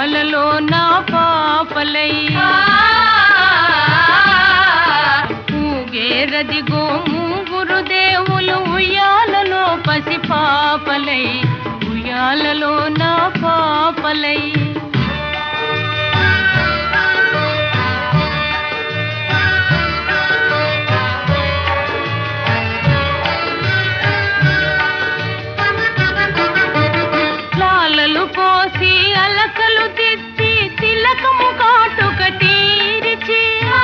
ఉయ్యాలలో నా పాపలై ఊగేరదిగో మూగురు దేవులు ఉయ్యాలలో పసి పాపలై ఉయ్యాలలో నా పాపలై లాలలు పోసి అలకలు తెచ్చి తిలకము కాటుక తీరిచి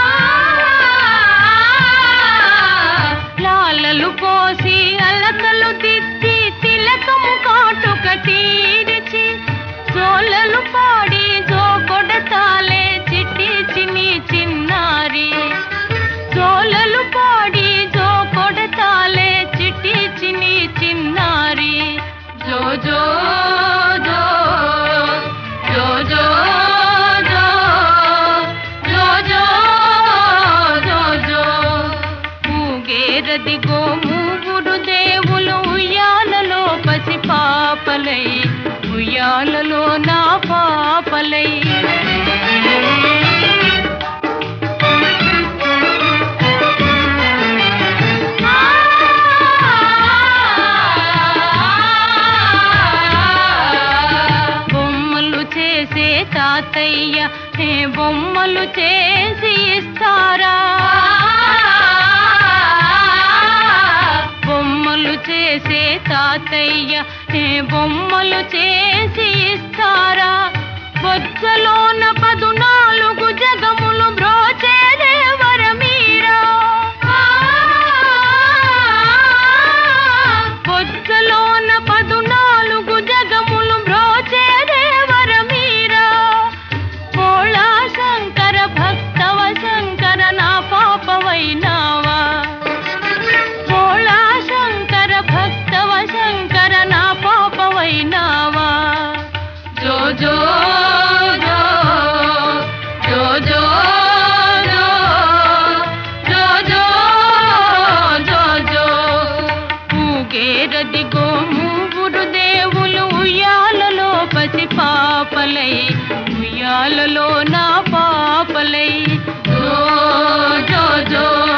లాలలు పోసి అలకలు తెచ్చి తిలకము కాటుక తీరిచి జోలలు పాడి జో కొడతాలే చిట్టి చిన్ని చిన్నారి జోలలు పాడి జో కొడతాలే చిట్టి చిన్ని చిన్నారి జో జో జో జో జో జో జో జో జో జో ఊగేరదిగో మూగురు దేవులు ఉయ్యాలలో పసి పాపలై ఉయ్యాలలో నా పాపలై బొమ్మలు చేసే తాతయ్య ఏ బొమ్మలు చేసి ఇస్తారా బొమ్మలు చేసే తాతయ్య ఏ బొమ్మలు చేసి ఇస్తారా బొచ్చలోన పదునాలుగు జగములు బ్రోచే దేవర మీరా బొచ్చలోన పదునాలుగు జగములు బ్రోచే దేవర మీరా భోళా శంకర భక్తవ శంకర నా పాపవైనావా భోళా శంకర భక్తవ శంకర నా పాపవైనావా జో జో జో జో జో జో జో జో జో ఊగేరదిగో మూగురు దేవులు ఉయ్యాలలో పసి పాపలై ఉయ్యాలలో నా పాపలై జో జో జో